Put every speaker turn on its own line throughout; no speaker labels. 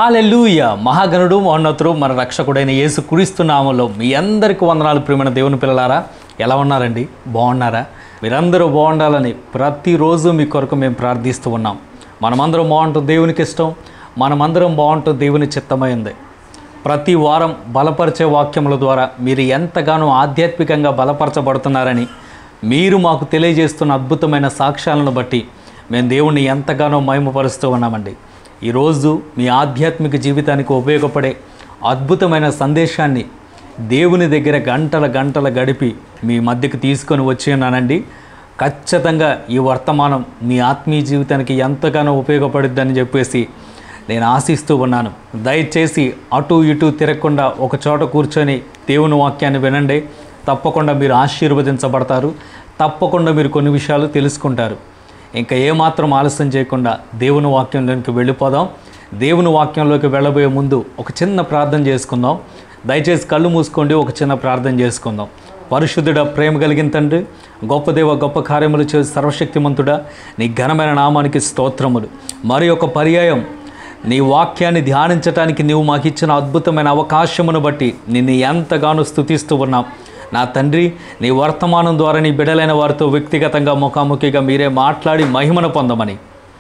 hallelujah మహాగణుడు మహోన్నతుడు మన రక్షకుడైన యేసు నామంలో మీ అందరికీ వందనాలు ప్రియమైన దేవుని పిల్లలారా ఎలా ఉన్నారండి బాగున్నారా మీరందరూ బాగుండాలని ప్రతిరోజు మీ కొరకు మేము ప్రార్థిస్తూ ఉన్నాం మనమందరం బాగుంటుంది దేవునికి ఇష్టం మనమందరం బాగుంటుంది దేవుని చిత్తమైంది ప్రతి వారం బలపరిచే వాక్యముల ద్వారా మీరు ఎంతగానో ఆధ్యాత్మికంగా బలపరచబడుతున్నారని మీరు మాకు తెలియజేస్తున్న అద్భుతమైన సాక్ష్యాలను బట్టి మేము దేవుణ్ణి ఎంతగానో మహిమపరుస్తూ ఉన్నామండి ఈరోజు మీ ఆధ్యాత్మిక జీవితానికి ఉపయోగపడే అద్భుతమైన సందేశాన్ని దేవుని దగ్గర గంటల గంటల గడిపి మీ మధ్యకి తీసుకొని వచ్చి ఉన్నానండి ఖచ్చితంగా ఈ వర్తమానం మీ ఆత్మీయ జీవితానికి ఎంతగానో ఉపయోగపడుద్దని చెప్పేసి నేను ఆశిస్తూ ఉన్నాను దయచేసి అటు ఇటు తిరగకుండా ఒక చోట కూర్చొని దేవుని వాక్యాన్ని వినండి తప్పకుండా మీరు ఆశీర్వదించబడతారు తప్పకుండా మీరు కొన్ని విషయాలు తెలుసుకుంటారు ఇంకా ఏమాత్రం ఆలస్యం చేయకుండా దేవుని వాక్యంలోకి వెళ్ళిపోదాం దేవుని వాక్యంలోకి వెళ్ళబోయే ముందు ఒక చిన్న ప్రార్థన చేసుకుందాం దయచేసి కళ్ళు మూసుకోండి ఒక చిన్న ప్రార్థన చేసుకుందాం పరిశుద్ధుడ ప్రేమ కలిగిన తండ్రి గొప్ప దేవ గొప్ప కార్యములు చేసి సర్వశక్తిమంతుడా నీ ఘనమైన నామానికి స్తోత్రములు మరి ఒక పర్యాయం నీ వాక్యాన్ని ధ్యానించటానికి నీవు మాకు ఇచ్చిన అద్భుతమైన అవకాశమును బట్టి నిన్ను ఎంతగానో స్థుతిస్తూ ఉన్నాం నా తండ్రి నీ వర్తమానం ద్వారా నీ బిడలైన వారితో వ్యక్తిగతంగా ముఖాముఖిగా మీరే మాట్లాడి మహిమను పొందమని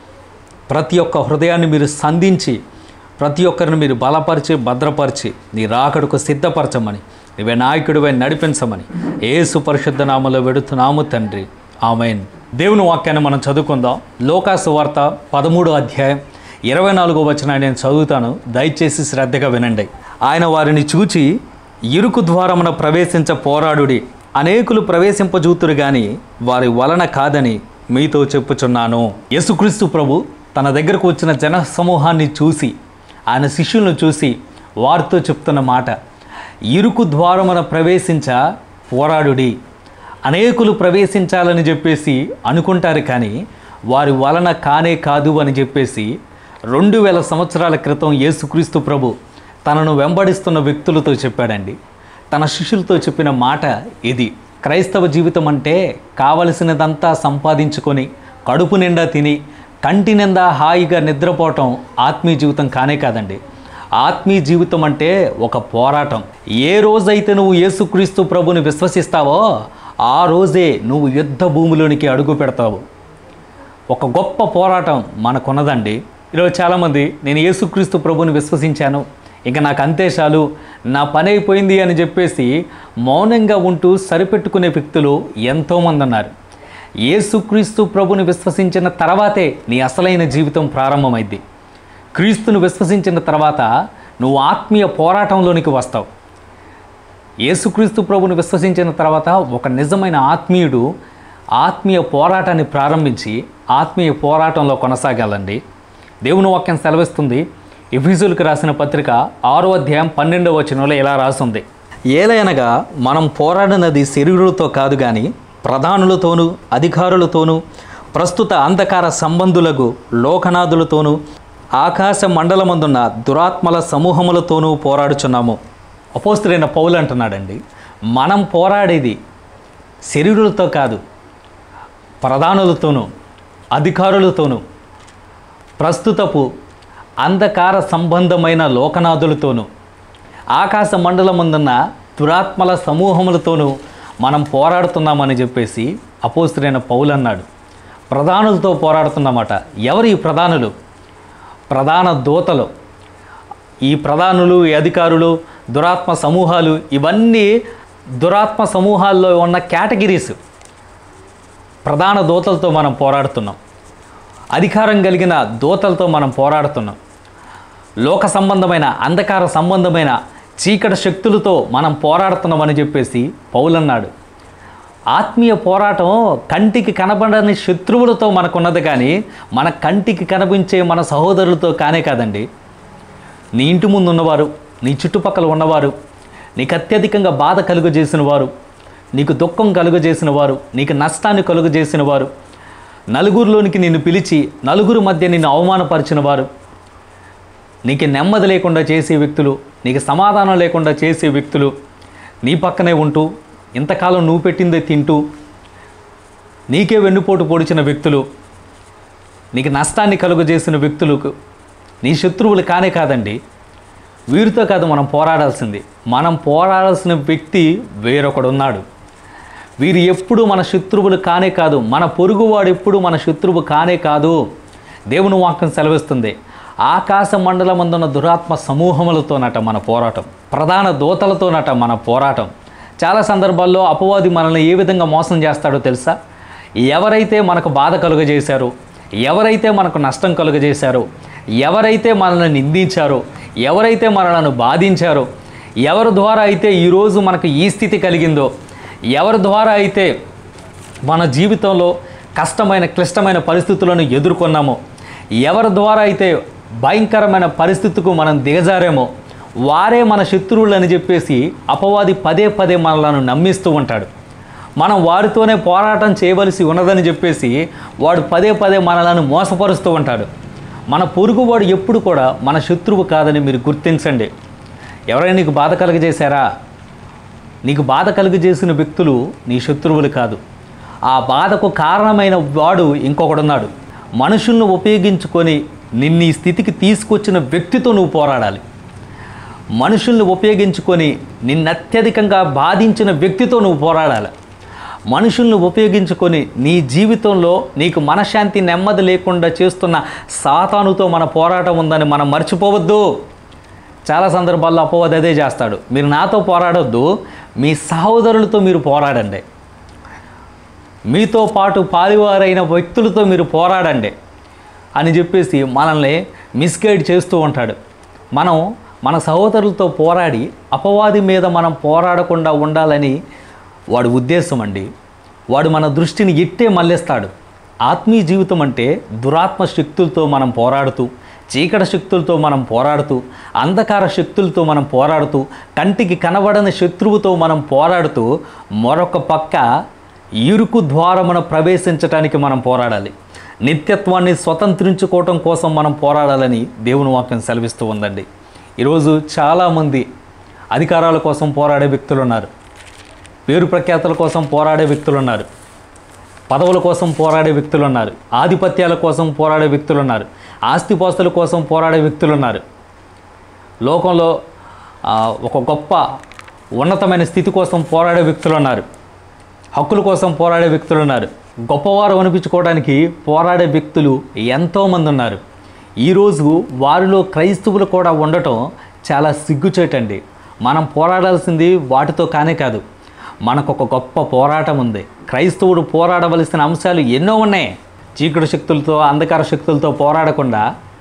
ప్రతి ఒక్క హృదయాన్ని మీరు సంధించి ప్రతి ఒక్కరిని మీరు బలపరిచి భద్రపరిచి నీ రాకడకు సిద్ధపరచమని నీవే నాయకుడివై నడిపించమని ఏసు పరిశుద్ధ నామలో వెడుతున్నాము తండ్రి ఆమెన్ దేవుని వాక్యాన్ని మనం చదువుకుందాం లోకాసు వార్త పదమూడో అధ్యాయం ఇరవై నాలుగో వచనాన్ని నేను చదువుతాను దయచేసి శ్రద్ధగా వినండి ఆయన వారిని చూచి ఇరుకు ద్వారమున ప్రవేశించ పోరాడుడి అనేకులు ప్రవేశింపజూతురు గాని వారి వలన కాదని మీతో చెప్పుచున్నాను యేసుక్రీస్తు ప్రభు తన దగ్గరకు వచ్చిన జన సమూహాన్ని చూసి ఆయన శిష్యులను చూసి వారితో చెప్తున్న మాట ఇరుకు ద్వారమున ప్రవేశించ పోరాడుడి అనేకులు ప్రవేశించాలని చెప్పేసి అనుకుంటారు కానీ వారి వలన కానే కాదు అని చెప్పేసి రెండు వేల సంవత్సరాల క్రితం యేసుక్రీస్తు ప్రభు తనను వెంబడిస్తున్న వ్యక్తులతో చెప్పాడండి తన శిష్యులతో చెప్పిన మాట ఇది క్రైస్తవ జీవితం అంటే కావలసినదంతా సంపాదించుకొని కడుపు నిండా తిని కంటి నిండా హాయిగా నిద్రపోవటం ఆత్మీయ జీవితం కానే కాదండి ఆత్మీయ జీవితం అంటే ఒక పోరాటం ఏ రోజైతే నువ్వు యేసుక్రీస్తు ప్రభుని విశ్వసిస్తావో ఆ రోజే నువ్వు యుద్ధ భూమిలోనికి అడుగు పెడతావు ఒక గొప్ప పోరాటం మనకున్నదండి ఈరోజు చాలామంది నేను యేసుక్రీస్తు ప్రభుని విశ్వసించాను ఇక నాకు అంతే చాలు నా పని అయిపోయింది అని చెప్పేసి మౌనంగా ఉంటూ సరిపెట్టుకునే వ్యక్తులు ఎంతోమంది ఉన్నారు యేసుక్రీస్తు ప్రభుని విశ్వసించిన తర్వాతే నీ అసలైన జీవితం ప్రారంభమైంది క్రీస్తును విశ్వసించిన తర్వాత నువ్వు ఆత్మీయ పోరాటంలోనికి వస్తావు యేసుక్రీస్తు ప్రభుని విశ్వసించిన తర్వాత ఒక నిజమైన ఆత్మీయుడు ఆత్మీయ పోరాటాన్ని ప్రారంభించి ఆత్మీయ పోరాటంలో కొనసాగాలండి దేవుని వాక్యం సెలవిస్తుంది ఎఫీజులకు రాసిన పత్రిక ఆరో అధ్యాయం పన్నెండవ వచనంలో ఇలా రాస్తుంది ఏలయనగా మనం పోరాడినది శరీరులతో కాదు కానీ ప్రధానులతోనూ అధికారులతోనూ ప్రస్తుత అంధకార సంబంధులకు లోకనాథులతోనూ ఆకాశ మండలమందున్న దురాత్మల సమూహములతోనూ పోరాడుచున్నాము అపోస్తులైన పౌలు అంటున్నాడండి మనం పోరాడేది శరీరులతో కాదు ప్రధానులతోనూ అధికారులతోనూ ప్రస్తుతపు అంధకార సంబంధమైన లోకనాథులతోనూ ఆకాశ మండలముందున్న దురాత్మల సమూహములతోనూ మనం పోరాడుతున్నామని చెప్పేసి అపోస్తులైన పౌలు అన్నాడు ప్రధానులతో పోరాడుతున్నామట ఎవరు ఈ ప్రధానులు ప్రధాన దూతలు ఈ ప్రధానులు ఈ అధికారులు దురాత్మ సమూహాలు ఇవన్నీ దురాత్మ సమూహాల్లో ఉన్న కేటగిరీస్ ప్రధాన దూతలతో మనం పోరాడుతున్నాం అధికారం కలిగిన దూతలతో మనం పోరాడుతున్నాం లోక సంబంధమైన అంధకార సంబంధమైన చీకటి శక్తులతో మనం పోరాడుతున్నామని చెప్పేసి పౌలన్నాడు ఆత్మీయ పోరాటం కంటికి కనబడని శత్రువులతో మనకున్నది కానీ మన కంటికి కనిపించే మన సహోదరులతో కానే కాదండి నీ ఇంటి ముందు ఉన్నవారు నీ చుట్టుపక్కల ఉన్నవారు నీకు అత్యధికంగా బాధ కలుగజేసిన వారు నీకు దుఃఖం కలుగజేసిన వారు నీకు నష్టాన్ని కలుగజేసిన వారు నలుగురిలోనికి నిన్ను పిలిచి నలుగురు మధ్య నిన్ను అవమానపరిచిన వారు నీకు నెమ్మది లేకుండా చేసే వ్యక్తులు నీకు సమాధానం లేకుండా చేసే వ్యక్తులు నీ పక్కనే ఉంటూ ఇంతకాలం నువ్వు పెట్టిందే తింటూ నీకే వెన్నుపోటు పొడిచిన వ్యక్తులు నీకు నష్టాన్ని కలుగజేసిన వ్యక్తులకు నీ శత్రువులు కానే కాదండి వీరితో కాదు మనం పోరాడాల్సింది మనం పోరాడాల్సిన వ్యక్తి వేరొకడు ఉన్నాడు వీరు ఎప్పుడు మన శత్రువులు కానే కాదు మన పొరుగువాడు ఎప్పుడు మన శత్రువు కానే కాదు దేవుని వాక్యం సెలవిస్తుంది ఆకాశ మండలమందున్న దురాత్మ సమూహములతోనట మన పోరాటం ప్రధాన దూతలతోనట మన పోరాటం చాలా సందర్భాల్లో అపవాది మనల్ని ఏ విధంగా మోసం చేస్తాడో తెలుసా ఎవరైతే మనకు బాధ కలుగజేశారో ఎవరైతే మనకు నష్టం కలుగజేశారో ఎవరైతే మనల్ని నిందించారో ఎవరైతే మనలను బాధించారో ఎవరి ద్వారా అయితే ఈరోజు మనకు ఈ స్థితి కలిగిందో ఎవరి ద్వారా అయితే మన జీవితంలో కష్టమైన క్లిష్టమైన పరిస్థితులను ఎదుర్కొన్నామో ఎవరి ద్వారా అయితే భయంకరమైన పరిస్థితికి మనం దిగజారేమో వారే మన శత్రువులు అని చెప్పేసి అపవాది పదే పదే మనలను నమ్మిస్తూ ఉంటాడు మనం వారితోనే పోరాటం చేయవలసి ఉన్నదని చెప్పేసి వాడు పదే పదే మనలను మోసపరుస్తూ ఉంటాడు మన పొరుగువాడు ఎప్పుడు కూడా మన శత్రువు కాదని మీరు గుర్తించండి ఎవరైనా నీకు బాధ కలుగజేశారా నీకు బాధ కలుగజేసిన వ్యక్తులు నీ శత్రువులు కాదు ఆ బాధకు కారణమైన వాడు ఇంకొకడున్నాడు మనుషులను ఉపయోగించుకొని నిన్ను ఈ స్థితికి తీసుకొచ్చిన వ్యక్తితో నువ్వు పోరాడాలి మనుషుల్ని ఉపయోగించుకొని నిన్ను అత్యధికంగా బాధించిన వ్యక్తితో నువ్వు పోరాడాలి మనుషుల్ని ఉపయోగించుకొని నీ జీవితంలో నీకు మనశ్శాంతి నెమ్మది లేకుండా చేస్తున్న సాతానుతో మన పోరాటం ఉందని మనం మర్చిపోవద్దు చాలా సందర్భాల్లో అపవాది అదే చేస్తాడు మీరు నాతో పోరాడొద్దు మీ సహోదరులతో మీరు పోరాడండి మీతో పాటు పాలివారైన వ్యక్తులతో మీరు పోరాడండి అని చెప్పేసి మనల్ని మిస్గైడ్ చేస్తూ ఉంటాడు మనం మన సహోదరులతో పోరాడి అపవాది మీద మనం పోరాడకుండా ఉండాలని వాడి ఉద్దేశం అండి వాడు మన దృష్టిని ఇట్టే మళ్ళిస్తాడు ఆత్మీయ జీవితం అంటే దురాత్మ శక్తులతో మనం పోరాడుతూ చీకటి శక్తులతో మనం పోరాడుతూ అంధకార శక్తులతో మనం పోరాడుతూ కంటికి కనబడని శత్రువుతో మనం పోరాడుతూ మరొక పక్క ఇరుకు ద్వారమున ప్రవేశించటానికి మనం పోరాడాలి నిత్యత్వాన్ని స్వతంత్రించుకోవటం కోసం మనం పోరాడాలని దేవుని వాక్యం సెలవిస్తూ ఉందండి ఈరోజు చాలామంది అధికారాల కోసం పోరాడే వ్యక్తులు ఉన్నారు పేరు ప్రఖ్యాతుల కోసం పోరాడే వ్యక్తులు ఉన్నారు పదవుల కోసం పోరాడే వ్యక్తులు ఉన్నారు ఆధిపత్యాల కోసం పోరాడే వ్యక్తులు ఉన్నారు ఆస్తిపాస్తుల కోసం పోరాడే వ్యక్తులు ఉన్నారు లోకంలో ఆ, ఒక గొప్ప ఉన్నతమైన స్థితి కోసం పోరాడే వ్యక్తులు ఉన్నారు హక్కుల కోసం పోరాడే వ్యక్తులు ఉన్నారు గొప్పవారు అనిపించుకోవడానికి పోరాడే వ్యక్తులు ఎంతోమంది ఉన్నారు ఈరోజు వారిలో క్రైస్తవులు కూడా ఉండటం చాలా సిగ్గుచేటండి మనం పోరాడాల్సింది వాటితో కానే కాదు మనకు ఒక గొప్ప పోరాటం ఉంది క్రైస్తవుడు పోరాడవలసిన అంశాలు ఎన్నో ఉన్నాయి చీకటి శక్తులతో అంధకార శక్తులతో పోరాడకుండా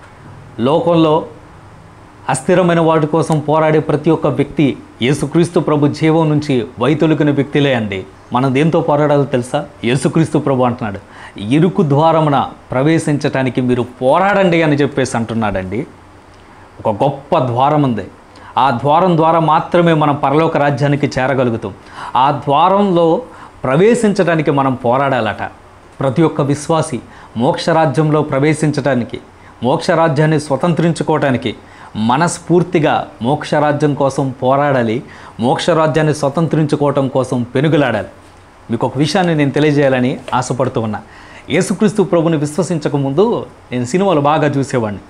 లోకంలో అస్థిరమైన వాటి కోసం పోరాడే ప్రతి ఒక్క వ్యక్తి యేసుక్రీస్తు ప్రభు జీవం నుంచి వైతొలిగిన వ్యక్తిలే అండి మనం దేంతో పోరాడాలో తెలుసా యేసుక్రీస్తు ప్రభు అంటున్నాడు ఇరుకు ద్వారమున ప్రవేశించటానికి మీరు పోరాడండి అని చెప్పేసి అంటున్నాడండి ఒక గొప్ప ద్వారం ఉంది ఆ ద్వారం ద్వారా మాత్రమే మనం పరలోక రాజ్యానికి చేరగలుగుతాం ఆ ద్వారంలో ప్రవేశించడానికి మనం పోరాడాలట ప్రతి ఒక్క విశ్వాసి మోక్షరాజ్యంలో ప్రవేశించడానికి మోక్షరాజ్యాన్ని స్వతంత్రించుకోవటానికి మనస్ఫూర్తిగా మోక్షరాజ్యం కోసం పోరాడాలి మోక్షరాజ్యాన్ని స్వతంత్రించుకోవటం కోసం పెనుగులాడాలి మీకు ఒక విషయాన్ని నేను తెలియజేయాలని ఆశపడుతూ ఉన్నా యేసుక్రీస్తు ప్రభుని విశ్వసించక ముందు నేను సినిమాలు బాగా చూసేవాడిని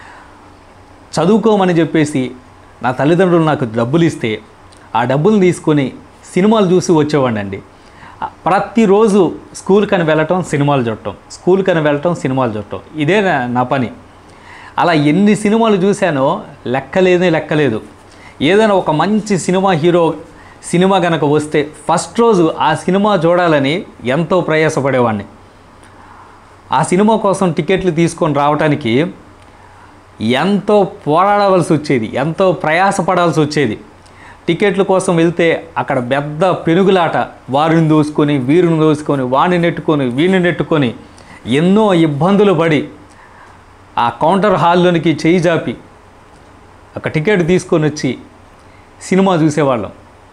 చదువుకోమని చెప్పేసి నా తల్లిదండ్రులు నాకు డబ్బులు ఇస్తే ఆ డబ్బులు తీసుకొని సినిమాలు చూసి వచ్చేవాడిని అండి ప్రతిరోజు స్కూల్కి అని వెళ్ళటం సినిమాలు చూడటం స్కూల్కి అని వెళ్ళటం సినిమాలు చూడటం ఇదే నా- నా పని అలా ఎన్ని సినిమాలు చూశానో లెక్కలేదే లెక్కలేదు ఏదైనా ఒక మంచి సినిమా హీరో సినిమా కనుక వస్తే ఫస్ట్ రోజు ఆ సినిమా చూడాలని ఎంతో ప్రయాసపడేవాడిని ఆ సినిమా కోసం టికెట్లు తీసుకొని రావడానికి ఎంతో పోరాడవలసి వచ్చేది ఎంతో ప్రయాసపడాల్సి వచ్చేది టికెట్ల కోసం వెళ్తే అక్కడ పెద్ద పెనుగులాట వారిని దోసుకొని వీరిని దోసుకొని వాడిని నెట్టుకొని వీడిని నెట్టుకొని ఎన్నో ఇబ్బందులు పడి ఆ కౌంటర్ హాల్లోనికి చేయి జాపి ఒక టికెట్ తీసుకొని వచ్చి సినిమా చూసేవాళ్ళం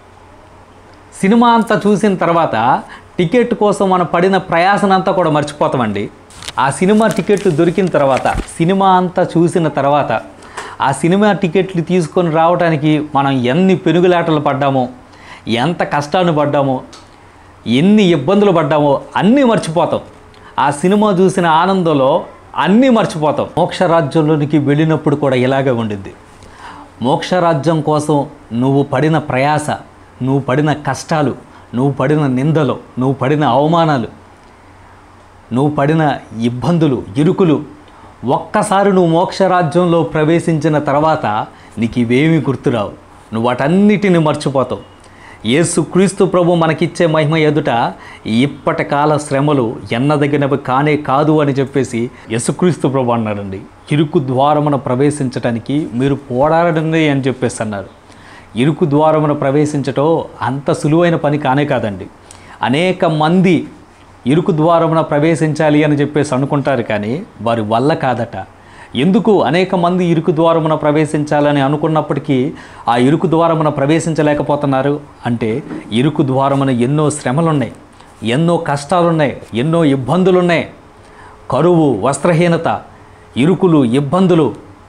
సినిమా అంతా చూసిన తర్వాత టికెట్ కోసం మనం పడిన ప్రయాసనంతా కూడా మర్చిపోతామండి ఆ సినిమా టికెట్లు దొరికిన తర్వాత సినిమా అంతా చూసిన తర్వాత ఆ సినిమా టికెట్లు తీసుకొని రావడానికి మనం ఎన్ని పెనుగులాటలు పడ్డామో ఎంత కష్టాన్ని పడ్డామో ఎన్ని ఇబ్బందులు పడ్డామో అన్నీ మర్చిపోతాం ఆ సినిమా చూసిన ఆనందంలో అన్నీ మర్చిపోతాం మోక్షరాజ్యంలోనికి వెళ్ళినప్పుడు కూడా ఇలాగే ఉండిద్ది మోక్షరాజ్యం కోసం నువ్వు పడిన ప్రయాస నువ్వు పడిన కష్టాలు నువ్వు పడిన నిందలు నువ్వు పడిన అవమానాలు నువ్వు పడిన ఇబ్బందులు ఇరుకులు ఒక్కసారి నువ్వు మోక్షరాజ్యంలో ప్రవేశించిన తర్వాత నీకు ఇవేమీ గుర్తురావు నువ్వు వాటన్నిటిని మర్చిపోతావు యేసు క్రీస్తు ప్రభు మనకిచ్చే మహిమ ఎదుట ఇప్పటి కాల శ్రమలు ఎన్నదగినవి కానే కాదు అని చెప్పేసి యేసుక్రీస్తు ప్రభు అన్నాడండి ఇరుకు ద్వారమున ప్రవేశించడానికి మీరు పోరాడండి అని చెప్పేసి అన్నారు ఇరుకు ద్వారమున ప్రవేశించటం అంత సులువైన పని కానే కాదండి అనేక మంది ఇరుకు ద్వారమున ప్రవేశించాలి అని చెప్పేసి అనుకుంటారు కానీ వారి వల్ల కాదట ఎందుకు అనేక మంది ఇరుకు ద్వారమున ప్రవేశించాలని అనుకున్నప్పటికీ ఆ ఇరుకు ద్వారమున ప్రవేశించలేకపోతున్నారు అంటే ఇరుకు ద్వారమున ఎన్నో శ్రమలున్నాయి ఎన్నో కష్టాలున్నాయి ఎన్నో ఇబ్బందులున్నాయి కరువు వస్త్రహీనత ఇరుకులు ఇబ్బందులు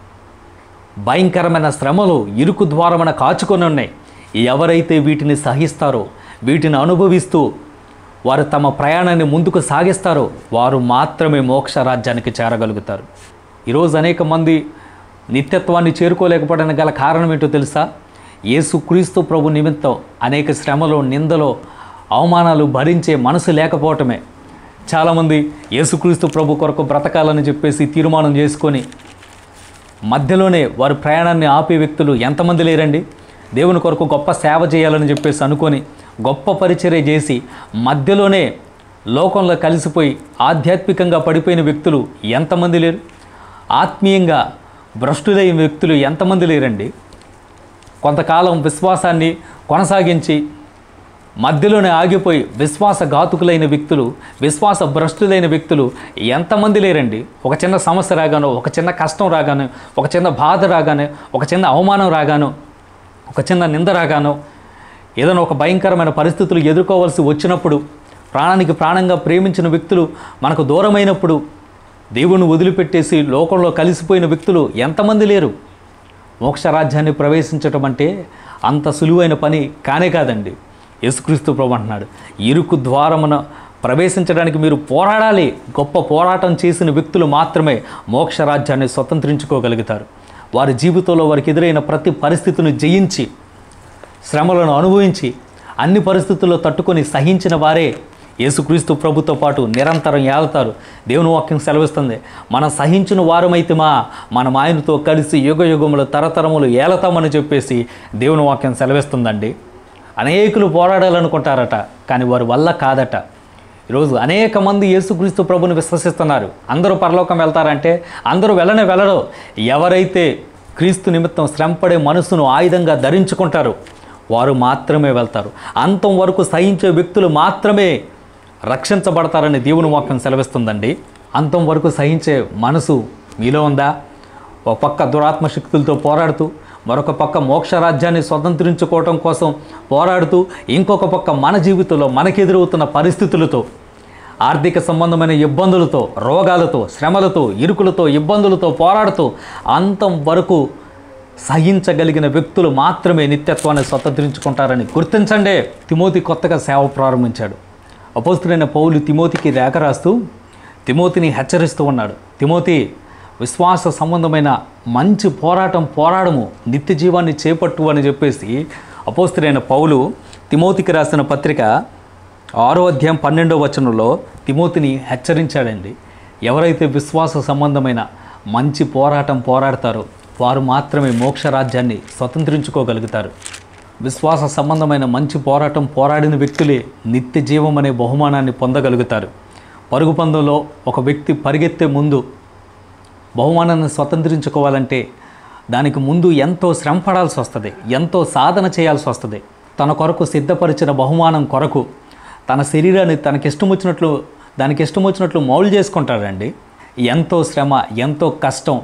భయంకరమైన శ్రమలు ఇరుకు ద్వారమున కాచుకొని ఉన్నాయి ఎవరైతే వీటిని సహిస్తారో వీటిని అనుభవిస్తూ వారు తమ ప్రయాణాన్ని ముందుకు సాగిస్తారో వారు మాత్రమే మోక్ష రాజ్యానికి చేరగలుగుతారు ఈరోజు అనేక మంది నిత్యత్వాన్ని చేరుకోలేకపోవడానికి గల కారణం ఏంటో తెలుసా యేసుక్రీస్తు ప్రభు నిమిత్తం అనేక శ్రమలు నిందలు అవమానాలు భరించే మనసు లేకపోవటమే చాలామంది యేసుక్రీస్తు ప్రభు కొరకు బ్రతకాలని చెప్పేసి తీర్మానం చేసుకొని మధ్యలోనే వారి ప్రయాణాన్ని ఆపే వ్యక్తులు ఎంతమంది లేరండి దేవుని కొరకు గొప్ప సేవ చేయాలని చెప్పేసి అనుకొని గొప్ప పరిచర్య చేసి మధ్యలోనే లోకంలో కలిసిపోయి ఆధ్యాత్మికంగా పడిపోయిన వ్యక్తులు ఎంతమంది లేరు ఆత్మీయంగా భ్రష్టులైన వ్యక్తులు ఎంతమంది లేరండి కొంతకాలం విశ్వాసాన్ని కొనసాగించి మధ్యలోనే ఆగిపోయి విశ్వాసఘాతుకులైన వ్యక్తులు విశ్వాస భ్రష్టులైన వ్యక్తులు ఎంతమంది లేరండి ఒక చిన్న సమస్య రాగానో ఒక చిన్న కష్టం రాగానో ఒక చిన్న బాధ రాగానే ఒక చిన్న అవమానం రాగానో ఒక చిన్న నింద రాగానో ఏదైనా ఒక భయంకరమైన పరిస్థితులు ఎదుర్కోవాల్సి వచ్చినప్పుడు ప్రాణానికి ప్రాణంగా ప్రేమించిన వ్యక్తులు మనకు దూరమైనప్పుడు దేవుని వదిలిపెట్టేసి లోకంలో కలిసిపోయిన వ్యక్తులు ఎంతమంది లేరు మోక్షరాజ్యాన్ని ప్రవేశించటం అంటే అంత సులువైన పని కానే కాదండి యేసుక్రీస్తు ప్రభు అంటున్నాడు ఇరుకు ద్వారమున ప్రవేశించడానికి మీరు పోరాడాలి గొప్ప పోరాటం చేసిన వ్యక్తులు మాత్రమే మోక్షరాజ్యాన్ని స్వతంత్రించుకోగలుగుతారు వారి జీవితంలో వారికి ఎదురైన ప్రతి పరిస్థితిని జయించి శ్రమలను అనుభవించి అన్ని పరిస్థితుల్లో తట్టుకొని సహించిన వారే యేసుక్రీస్తు ప్రభుతో పాటు నిరంతరం ఏళ్తారు దేవుని వాక్యం సెలవిస్తుంది మనం సహించిన వారమైతేమా మనం ఆయనతో కలిసి యుగ యుగములు తరతరములు ఏలతామని చెప్పేసి దేవుని వాక్యం సెలవిస్తుందండి అనేకులు పోరాడాలనుకుంటారట కానీ వారి వల్ల కాదట ఈరోజు అనేక మంది యేసుక్రీస్తు ప్రభుని విశ్వసిస్తున్నారు అందరూ పరలోకం వెళ్తారంటే అందరూ వెళ్ళనే వెళ్ళరు ఎవరైతే క్రీస్తు నిమిత్తం శ్రమపడే మనసును ఆయుధంగా ధరించుకుంటారు వారు మాత్రమే వెళ్తారు అంతం వరకు సహించే వ్యక్తులు మాత్రమే రక్షించబడతారని దేవుని వాక్యం సెలవిస్తుందండి అంతం వరకు సహించే మనసు మీలో ఉందా ఒక పక్క దురాత్మ శక్తులతో పోరాడుతూ మరొక పక్క మోక్షరాజ్యాన్ని స్వతంత్రించుకోవటం కోసం పోరాడుతూ ఇంకొక పక్క మన జీవితంలో మనకెదురవుతున్న పరిస్థితులతో ఆర్థిక సంబంధమైన ఇబ్బందులతో రోగాలతో శ్రమలతో ఇరుకులతో ఇబ్బందులతో పోరాడుతూ అంతం వరకు సహించగలిగిన వ్యక్తులు మాత్రమే నిత్యత్వాన్ని స్వతంత్రించుకుంటారని గుర్తించండి తిమోతి కొత్తగా సేవ ప్రారంభించాడు అపోస్తుడైన పౌలు తిమోతికి రేఖ రాస్తూ తిమోతిని హెచ్చరిస్తూ ఉన్నాడు తిమోతి విశ్వాస సంబంధమైన మంచి పోరాటం పోరాడము నిత్య జీవాన్ని చేపట్టు అని చెప్పేసి అపోస్తుడైన పౌలు తిమోతికి రాసిన పత్రిక ఆరో అధ్యాయం పన్నెండో వచనంలో తిమోతిని హెచ్చరించాడండి ఎవరైతే విశ్వాస సంబంధమైన మంచి పోరాటం పోరాడతారో వారు మాత్రమే మోక్షరాజ్యాన్ని స్వతంత్రించుకోగలుగుతారు విశ్వాస సంబంధమైన మంచి పోరాటం పోరాడిన వ్యక్తులే నిత్య జీవం అనే బహుమానాన్ని పొందగలుగుతారు పరుగు పందెంలో ఒక వ్యక్తి పరిగెత్తే ముందు బహుమానాన్ని స్వతంత్రించుకోవాలంటే దానికి ముందు ఎంతో శ్రమ పడాల్సి వస్తుంది ఎంతో సాధన చేయాల్సి వస్తుంది తన కొరకు సిద్ధపరిచిన బహుమానం కొరకు తన శరీరాన్ని తనకిష్టం వచ్చినట్లు దానికి ఇష్టం వచ్చినట్లు మౌలు చేసుకుంటాడండి ఎంతో శ్రమ ఎంతో కష్టం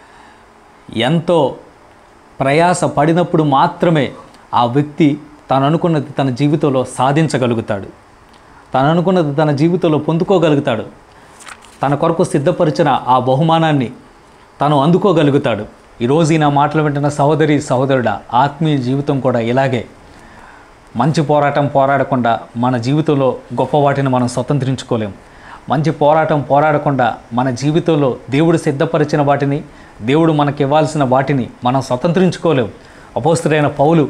ఎంతో ప్రయాస పడినప్పుడు మాత్రమే ఆ వ్యక్తి తను అనుకున్నది తన జీవితంలో సాధించగలుగుతాడు తను అనుకున్నది తన జీవితంలో పొందుకోగలుగుతాడు తన కొరకు సిద్ధపరిచిన ఆ బహుమానాన్ని తను అందుకోగలుగుతాడు ఈరోజు ఈ నా మాటలు వింటున్న సహోదరి సహోదరుడా ఆత్మీయ జీవితం కూడా ఇలాగే మంచి పోరాటం పోరాడకుండా మన జీవితంలో గొప్ప వాటిని మనం స్వతంత్రించుకోలేం మంచి పోరాటం పోరాడకుండా మన జీవితంలో దేవుడు సిద్ధపరిచిన వాటిని దేవుడు మనకి ఇవ్వాల్సిన వాటిని మనం స్వతంత్రించుకోలేం అపోస్తుడైన పౌలు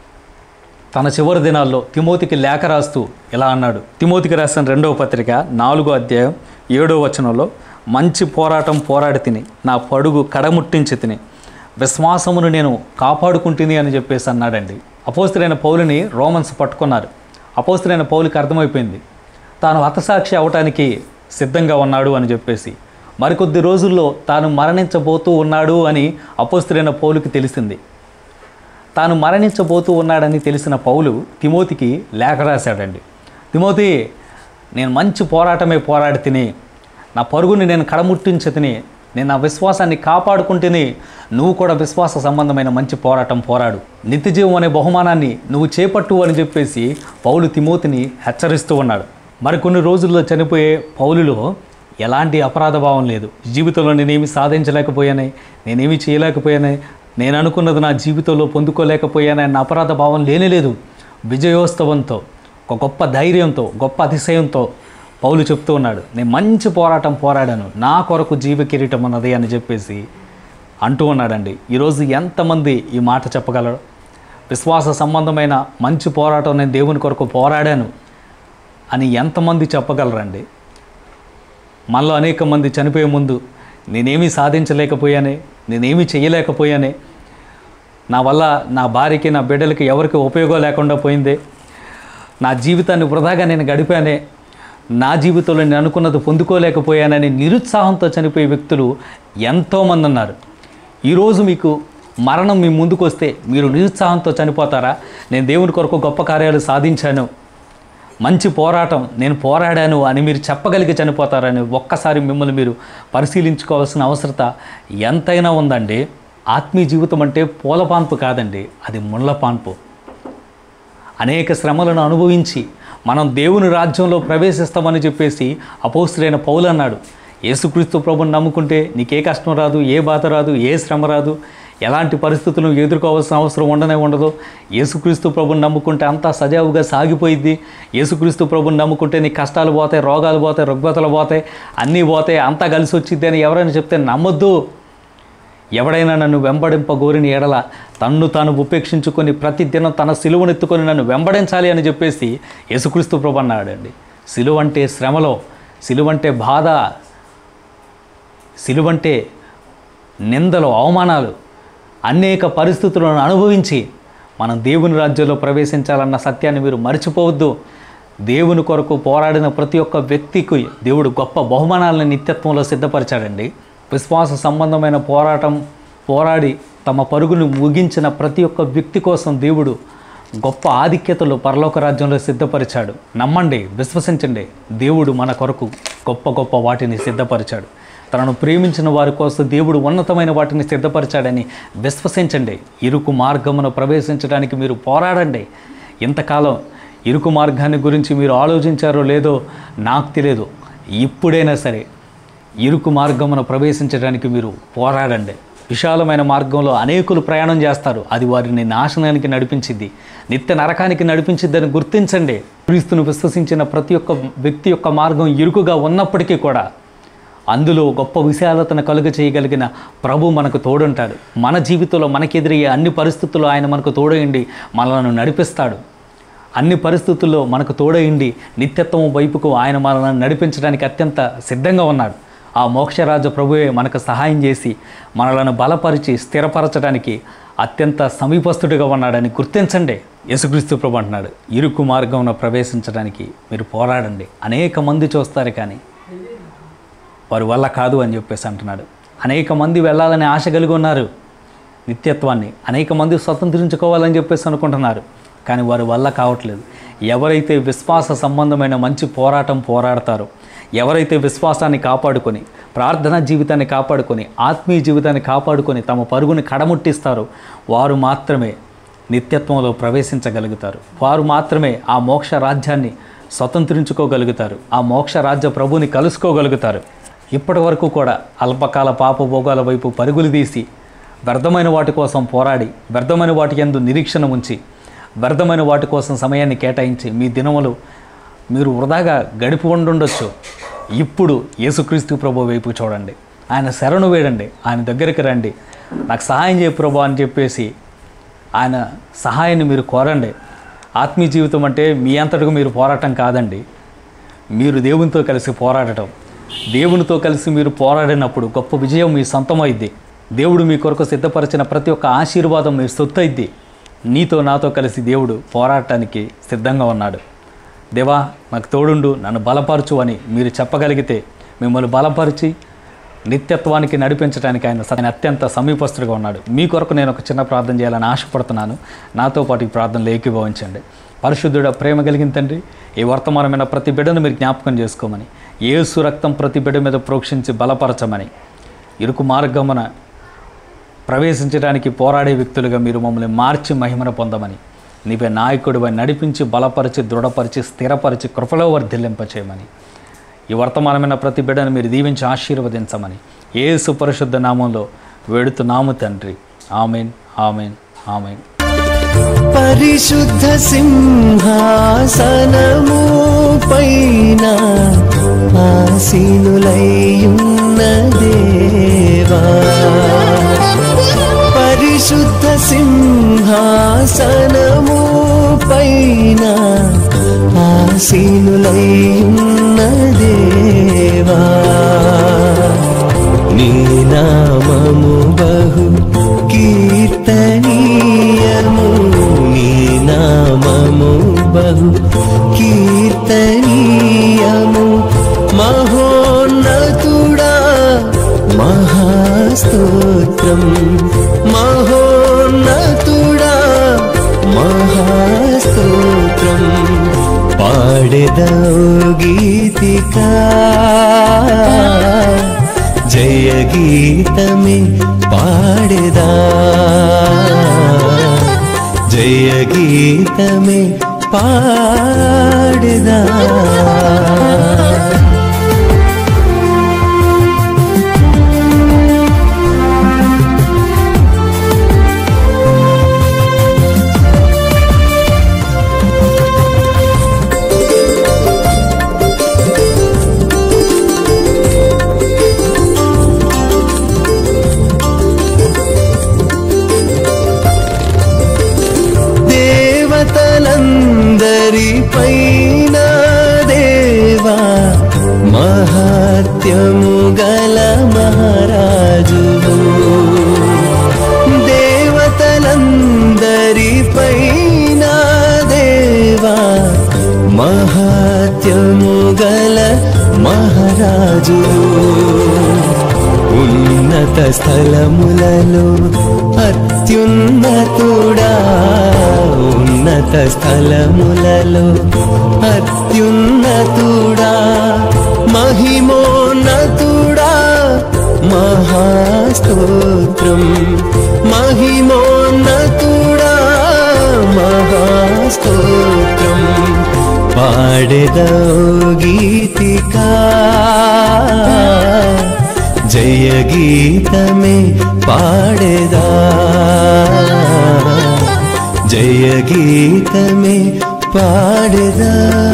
తన చివరి దినాల్లో తిమోతికి లేఖ రాస్తూ ఇలా అన్నాడు తిమోతికి రాసిన రెండవ పత్రిక నాలుగో అధ్యాయం ఏడో వచనంలో మంచి పోరాటం పోరాడి తిని నా పడుగు కడముట్టించి తిని విశ్వాసమును నేను కాపాడుకుంటుంది అని చెప్పేసి అన్నాడండి అపోస్తులైన పౌలుని రోమన్స్ పట్టుకున్నారు అపోస్తులైన పౌలుకి అర్థమైపోయింది తాను హతసాక్షి అవటానికి సిద్ధంగా ఉన్నాడు అని చెప్పేసి మరికొద్ది రోజుల్లో తాను మరణించబోతూ ఉన్నాడు అని అపోస్తులైన పౌలుకి తెలిసింది తాను మరణించబోతూ ఉన్నాడని తెలిసిన పౌలు తిమోతికి లేఖ రాశాడండి తిమోతి నేను మంచి పోరాటమే పోరాడి తిని నా పరుగుని నేను కడముట్టించి తిని నేను నా విశ్వాసాన్ని కాపాడుకుంటేనే నువ్వు కూడా విశ్వాస సంబంధమైన మంచి పోరాటం పోరాడు నిత్యజీవం అనే బహుమానాన్ని నువ్వు చేపట్టు అని చెప్పేసి పౌలు తిమోతిని హెచ్చరిస్తూ ఉన్నాడు మరికొన్ని రోజుల్లో చనిపోయే పౌలులో ఎలాంటి అపరాధ భావం లేదు జీవితంలో నేనేమి సాధించలేకపోయానే నేనేమి చేయలేకపోయానే నేను అనుకున్నది నా జీవితంలో పొందుకోలేకపోయానే అన్న అపరాధ భావం లేనేలేదు విజయోత్సవంతో ఒక గొప్ప ధైర్యంతో గొప్ప అతిశయంతో పౌలు చెప్తూ ఉన్నాడు నేను మంచి పోరాటం పోరాడాను నా కొరకు జీవ కిరీటం ఉన్నది అని చెప్పేసి అంటూ ఉన్నాడండి ఈరోజు ఎంతమంది ఈ మాట చెప్పగలరు విశ్వాస సంబంధమైన మంచి పోరాటం నేను దేవుని కొరకు పోరాడాను అని ఎంతమంది చెప్పగలరండి మనలో అనేక మంది చనిపోయే ముందు నేనేమీ సాధించలేకపోయానే నేనేమీ చేయలేకపోయానే నా వల్ల నా భార్యకి నా బిడ్డలకి ఎవరికి ఉపయోగం లేకుండా పోయిందే నా జీవితాన్ని వృధాగా నేను గడిపానే నా జీవితంలో నేను అనుకున్నది పొందుకోలేకపోయానని నిరుత్సాహంతో చనిపోయే వ్యక్తులు ఎంతోమంది ఉన్నారు ఈరోజు మీకు మరణం మీ ముందుకు వస్తే మీరు నిరుత్సాహంతో చనిపోతారా నేను దేవుని కొరకు గొప్ప కార్యాలు సాధించాను మంచి పోరాటం నేను పోరాడాను అని మీరు చెప్పగలిగి చనిపోతారని ఒక్కసారి మిమ్మల్ని మీరు పరిశీలించుకోవాల్సిన అవసరత ఎంతైనా ఉందండి ఆత్మీయ జీవితం అంటే పూలపాన్పు కాదండి అది ముళ్ళపాన్పు అనేక శ్రమలను అనుభవించి మనం దేవుని రాజ్యంలో ప్రవేశిస్తామని చెప్పేసి అపోస్తులైన పౌలు అన్నాడు యేసుక్రీస్తు ప్రభుని నమ్ముకుంటే నీకే కష్టం రాదు ఏ బాధ రాదు ఏ శ్రమ రాదు ఎలాంటి పరిస్థితులను ఎదుర్కోవాల్సిన అవసరం ఉండనే ఉండదు యేసుక్రీస్తు ప్రభుని నమ్ముకుంటే అంతా సజావుగా సాగిపోయిద్ది యేసుక్రీస్తు ప్రభుని నమ్ముకుంటే నీ కష్టాలు పోతాయి రోగాలు పోతాయి రుగ్మతలు పోతాయి అన్నీ పోతాయి అంతా కలిసి వచ్చిద్ది అని ఎవరైనా చెప్తే నమ్మొద్దు ఎవడైనా నన్ను వెంబడింపగోరిన ఎడల తన్ను తాను ఉపేక్షించుకొని ప్రతి దినం తన సిలువనెత్తుకొని నన్ను వెంబడించాలి అని చెప్పేసి యేసుక్రీస్తు ప్రభు అన్నాడండి సిలువంటే శ్రమలో సిలువంటే బాధ సిలువంటే నిందలు అవమానాలు అనేక పరిస్థితులను అనుభవించి మనం దేవుని రాజ్యంలో ప్రవేశించాలన్న సత్యాన్ని మీరు మర్చిపోవద్దు దేవుని కొరకు పోరాడిన ప్రతి ఒక్క వ్యక్తికి దేవుడు గొప్ప బహుమానాలను నిత్యత్వంలో సిద్ధపరిచాడండి విశ్వాస సంబంధమైన పోరాటం పోరాడి తమ పరుగును ముగించిన ప్రతి ఒక్క వ్యక్తి కోసం దేవుడు గొప్ప ఆధిక్యతలు పరలోక రాజ్యంలో సిద్ధపరిచాడు నమ్మండి విశ్వసించండి దేవుడు మన కొరకు గొప్ప గొప్ప వాటిని సిద్ధపరిచాడు తనను ప్రేమించిన వారి కోసం దేవుడు ఉన్నతమైన వాటిని సిద్ధపరిచాడని విశ్వసించండి ఇరుకు మార్గమును ప్రవేశించడానికి మీరు పోరాడండి ఇంతకాలం ఇరుకు మార్గాన్ని గురించి మీరు ఆలోచించారో లేదో నాకు తెలియదు ఇప్పుడైనా సరే ఇరుకు మార్గమును ప్రవేశించడానికి మీరు పోరాడండి విశాలమైన మార్గంలో అనేకులు ప్రయాణం చేస్తారు అది వారిని నాశనానికి నడిపించింది నిత్య నరకానికి నడిపించిద్దని గుర్తించండి క్రీస్తును విశ్వసించిన ప్రతి ఒక్క వ్యక్తి యొక్క మార్గం ఇరుకుగా ఉన్నప్పటికీ కూడా అందులో గొప్ప విశాలతను కలుగ చేయగలిగిన ప్రభు మనకు తోడుంటాడు మన జీవితంలో మనకెదిరయ్యే అన్ని పరిస్థితుల్లో ఆయన మనకు తోడయండి మనలను నడిపిస్తాడు అన్ని పరిస్థితుల్లో మనకు తోడయండి నిత్యత్వం వైపుకు ఆయన మనల్ని నడిపించడానికి అత్యంత సిద్ధంగా ఉన్నాడు ఆ మోక్షరాజ ప్రభువే మనకు సహాయం చేసి మనలను బలపరిచి స్థిరపరచడానికి అత్యంత సమీపస్తుడిగా ఉన్నాడని గుర్తించండి యేసుక్రీస్తు ప్రభు అంటున్నాడు ఇరుకు మార్గంలో ప్రవేశించడానికి మీరు పోరాడండి అనేక మంది చూస్తారు కానీ వారి వల్ల కాదు అని చెప్పేసి అంటున్నాడు అనేక మంది వెళ్ళాలని ఆశ కలిగి ఉన్నారు నిత్యత్వాన్ని అనేక మంది స్వతంత్రించుకోవాలని చెప్పేసి అనుకుంటున్నారు కానీ వారి వల్ల కావట్లేదు ఎవరైతే విశ్వాస సంబంధమైన మంచి పోరాటం పోరాడతారో ఎవరైతే విశ్వాసాన్ని కాపాడుకొని ప్రార్థనా జీవితాన్ని కాపాడుకొని ఆత్మీయ జీవితాన్ని కాపాడుకొని తమ పరుగుని కడముట్టిస్తారో వారు మాత్రమే నిత్యత్వంలో ప్రవేశించగలుగుతారు వారు మాత్రమే ఆ మోక్ష రాజ్యాన్ని స్వతంత్రించుకోగలుగుతారు ఆ మోక్ష రాజ్య ప్రభుని కలుసుకోగలుగుతారు ఇప్పటి వరకు కూడా అల్పకాల పాపభోగాల వైపు పరుగులు తీసి వ్యర్థమైన వాటి కోసం పోరాడి వ్యర్థమైన వాటి యందు నిరీక్షణ ఉంచి వ్యర్థమైన వాటి కోసం సమయాన్ని కేటాయించి మీ దినములు మీరు వృధాగా గడిపి ఉండుండొచ్చు ఇప్పుడు యేసుక్రీస్తు ప్రభు వైపు చూడండి ఆయన శరణు వేడండి ఆయన దగ్గరికి రండి నాకు సహాయం చేయ ప్రభు అని చెప్పేసి ఆయన సహాయాన్ని మీరు కోరండి ఆత్మీయ జీవితం అంటే మీ అంతటికి మీరు పోరాటం కాదండి మీరు దేవునితో కలిసి పోరాడటం దేవునితో కలిసి మీరు పోరాడినప్పుడు గొప్ప విజయం మీ సొంతమైద్ది దేవుడు మీ కొరకు సిద్ధపరిచిన ప్రతి ఒక్క ఆశీర్వాదం మీ సొత్తు అయింది నీతో నాతో కలిసి దేవుడు పోరాటానికి సిద్ధంగా ఉన్నాడు దేవా నాకు తోడుండు నన్ను బలపరచు అని మీరు చెప్పగలిగితే మిమ్మల్ని బలపరిచి నిత్యత్వానికి నడిపించడానికి ఆయన స- ఆయన అత్యంత సమీపస్తుడిగా ఉన్నాడు మీ కొరకు నేను ఒక చిన్న ప్రార్థన చేయాలని ఆశపడుతున్నాను నాతో పాటు ఈ ప్రార్థనలు ఏకీభవించండి పరిశుద్ధుడ ప్రేమ కలిగిన తండ్రి ఈ వర్తమానమైన ప్రతి బిడ్డను మీరు జ్ఞాపకం చేసుకోమని ఏసు రక్తం ప్రతి బిడ్డ మీద ప్రోక్షించి బలపరచమని ఇరుకు మార్గమున ప్రవేశించడానికి పోరాడే వ్యక్తులుగా మీరు మమ్మల్ని మార్చి మహిమను పొందమని నీవే నాయకుడివై నడిపించి బలపరిచి దృఢపరిచి స్థిరపరిచి కృపలో వర్ధిల్లింపచేయమని ఈ వర్తమానమైన ప్రతి బిడ్డను మీరు దీవించి ఆశీర్వదించమని ఏసు పరిశుద్ధ నామంలో వేడుతున్నాము తండ్రి ఆమెన్ ఆమెన్ ఆమెన్
పరిశుద్ధ సింహాసనము పైన ఆసీనులయ్యున్న దేవా పరిశుద్ధ సింహాసనము పైన ఆసీనులయ్యున్న దేవా నీ నామము బహు కీర్తనీయము నీ నామము బహు కీర్తనీయము మహోన్నతుడా మహాస్తోత్రం మహోన్నతుడా మహాస్తోత్రం పాడెదవు గీతికా జయ గీతమే పాడెదా జయ గీతమే పాడెదా దేవతలందరి పైన దేవా మహత్యము గల మహారాజు దేవతలందరి పైన దేవా మహత్యము గల మహారాజు ఉన్నత స్థలములలో అత్యున్నతుడా ఉన్నత స్థలములలో అత్యున్నతుడా మహిమోన్నతుడా మహాస్తోత్రం మహిమోన్నతుడా మహాస్తోత్రం పాడెదో గీతికా జయ గీతమే పాడెదా జయ గీతమే పాడెదా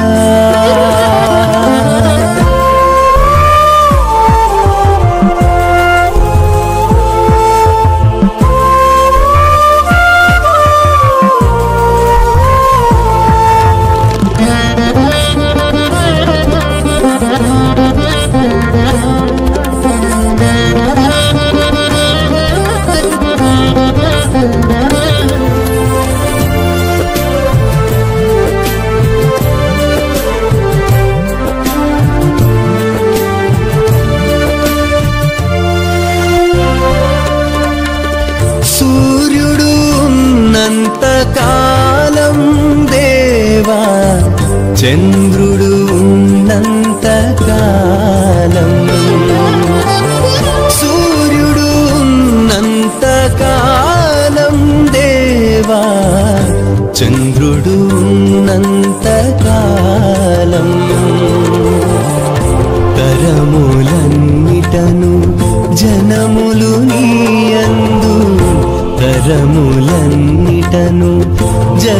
సూర్యుడు ఉన్నంత కాలం దేవా చంద్రుడు ఉన్నంత కాలం సూర్యుడు ఉన్నంత కాలం దేవా చంద్రుడు ఉన్నంత కాలం తరములన్నిటను జనములు నీయందు తరములన్నిటను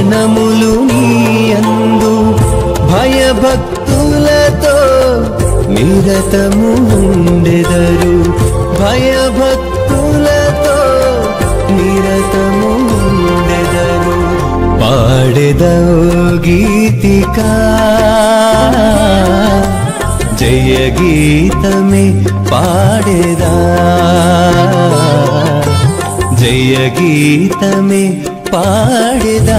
జనములు నీయందు భయభక్తులతో నిరతము ఉండెదరు భయభక్తులతో నిరతము ఉండెదరు పాడెదవు గీతికా జయ గీతమే పాడెదా జయ గీతమే పాడెదా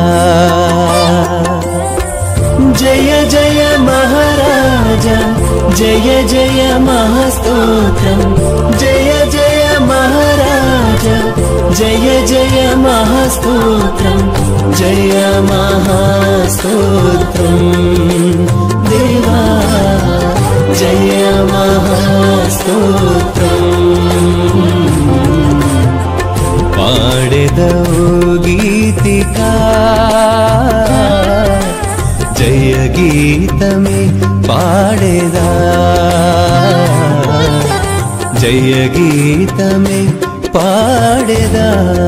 జయ జయ మహారాజా జయ జయ మహాస్తోత్రం జయ జయ మహారాజా జయ జయ మహాస్తోత్రం జయ మహాస్తోత్రం దేవా జయ మహాస్తోత్రం పాడెదవు గీతికా జయ గీతమే పాడేదా జయ గీతమే పాడేదా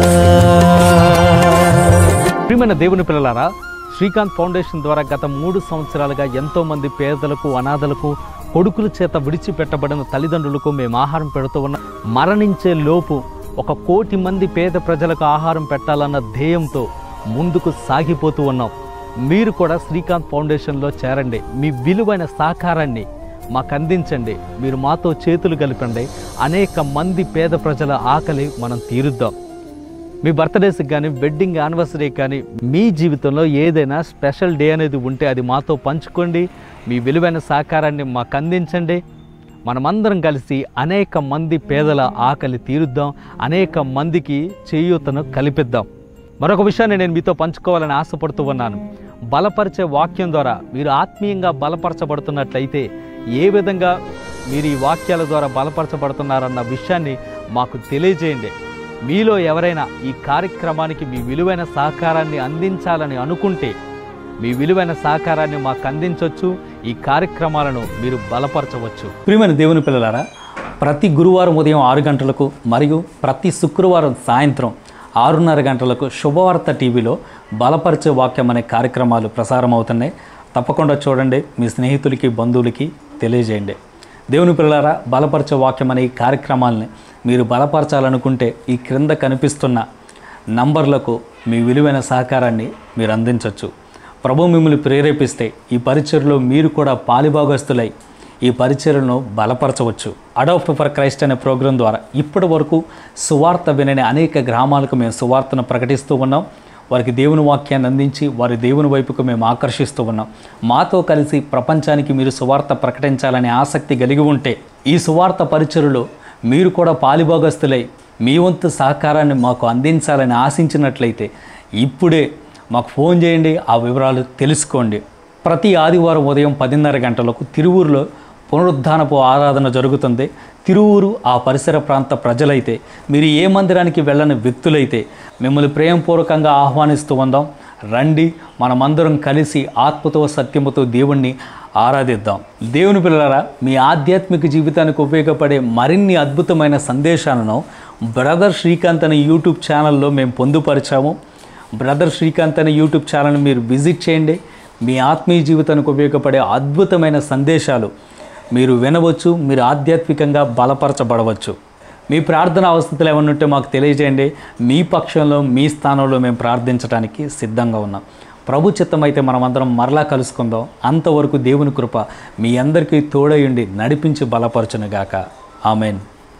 ప్రియమైన దేవుని పిల్లలారా శ్రీకాంత్ ఫౌండేషన్ ద్వారా గత మూడు సంవత్సరాలుగా ఎంతో మంది పేదలకు అనాథలకు కొడుకుల చేత విడిచిపెట్టబడిన తల్లిదండ్రులకు మేము ఆహారం పెడుతూ ఉన్నాం మరణించే లోపు ఒక కోటి మంది పేద ప్రజలకు ఆహారం పెట్టాలన్న ధ్యేయంతో ముందుకు సాగిపోతూ ఉన్నాం మీరు కూడా శ్రీకాంత్ ఫౌండేషన్లో చేరండి మీ విలువైన సహకారాన్ని మాకు అందించండి మీరు మాతో చేతులు కలిపండి అనేక మంది పేద ప్రజల ఆకలి మనం తీరుద్దాం మీ బర్త్డేస్కి కానీ వెడ్డింగ్ యానివర్సరీకి కానీ మీ జీవితంలో ఏదైనా స్పెషల్ డే అనేది ఉంటే అది మాతో పంచుకోండి మీ విలువైన సహకారాన్ని మాకు అందించండి మనమందరం కలిసి అనేక మంది పేదల ఆకలి తీరుద్దాం అనేక మందికి చేయూతను కల్పిద్దాం మరొక విషయాన్ని నేను మీతో పంచుకోవాలని ఆశపడుతూ ఉన్నాను బలపరిచే వాక్యం ద్వారా మీరు ఆత్మీయంగా బలపరచబడుతున్నట్లయితే ఏ విధంగా మీరు ఈ వాక్యాల ద్వారా బలపరచబడుతున్నారన్న విషయాన్ని మాకు తెలియజేయండి మీలో ఎవరైనా ఈ కార్యక్రమానికి మీ విలువైన సహకారాన్ని అందించాలని అనుకుంటే మీ విలువైన సహకారాన్ని మాకు అందించవచ్చు ఈ కార్యక్రమాలను మీరు బలపరచవచ్చు ప్రియమైన దేవుని పిల్లలారా ప్రతి గురువారం ఉదయం ఆరు గంటలకు మరియు ప్రతి శుక్రవారం సాయంత్రం ఆరున్నర గంటలకు శుభవార్త టీవీలో బలపరిచే వాక్యం అనే కార్యక్రమాలు ప్రసారం అవుతున్నాయి తప్పకుండా చూడండి మీ స్నేహితులకి బంధువులకి తెలియజేయండి దేవుని పిల్లలారా బలపరిచే వాక్యం అనే ఈ కార్యక్రమాలని మీరు బలపరచాలనుకుంటే ఈ క్రింద కనిపిస్తున్న నంబర్లకు మీ విలువైన సహకారాన్ని మీరు అందించవచ్చు ప్రభు మిమ్మల్ని ప్రేరేపిస్తే ఈ పరిచయలో మీరు కూడా పాలిభాగస్తులై ఈ పరిచయలను బలపరచవచ్చు అడాప్ట్ ఫర్ క్రైస్ట్ అనే ప్రోగ్రాం ద్వారా ఇప్పటి వరకు సువార్త వినని అనేక గ్రామాలకు మేము సువార్తను ప్రకటిస్తూ ఉన్నాం వారికి దేవుని వాక్యాన్ని అందించి వారి దేవుని వైపుకు మేము ఆకర్షిస్తూ ఉన్నాం మాతో కలిసి ప్రపంచానికి మీరు సువార్త ప్రకటించాలనే ఆసక్తి కలిగి ఉంటే ఈ సువార్త పరిచయలో మీరు కూడా పాలిభాగస్తులై మీ వంతు సహకారాన్ని మాకు అందించాలని ఆశించినట్లయితే ఇప్పుడే మాకు ఫోన్ చేయండి ఆ వివరాలు తెలుసుకోండి ప్రతి ఆదివారం ఉదయం పదిన్నర గంటలకు తిరువూరులో పునరుద్ధానపు ఆరాధన జరుగుతుంది తిరువూరు ఆ పరిసర ప్రాంత ప్రజలైతే మీరు ఏ మందిరానికి వెళ్ళని వ్యక్తులైతే మిమ్మల్ని ప్రేమపూర్వకంగా ఆహ్వానిస్తూ ఉందాం రండి మనమందరం కలిసి ఆత్మతో సత్యముతో దేవుణ్ణి ఆరాధిద్దాం దేవుని పిల్లలారా మీ ఆధ్యాత్మిక జీవితానికి ఉపయోగపడే మరిన్ని అద్భుతమైన సందేశాలను బ్రదర్ శ్రీకాంత్ అనే యూట్యూబ్ ఛానల్లో మేము పొందుపరిచాము బ్రదర్ శ్రీకాంత్ అనే యూట్యూబ్ ఛానల్ని మీరు విజిట్ చేయండి మీ ఆత్మీయ జీవితానికి ఉపయోగపడే అద్భుతమైన సందేశాలు మీరు వినవచ్చు మీరు ఆధ్యాత్మికంగా బలపరచబడవచ్చు మీ ప్రార్థన అవస్థలు ఏమన్నా ఉంటే మాకు తెలియజేయండి మీ పక్షంలో మీ స్థానంలో మేము ప్రార్థించడానికి సిద్ధంగా ఉన్నాం ప్రభు చిత్తమైతే మనమందరం మరలా కలుసుకుందాం అంతవరకు దేవుని కృప మీ అందరికీ తోడయుండి నడిపించి బలపరచునుగాక ఆమెన్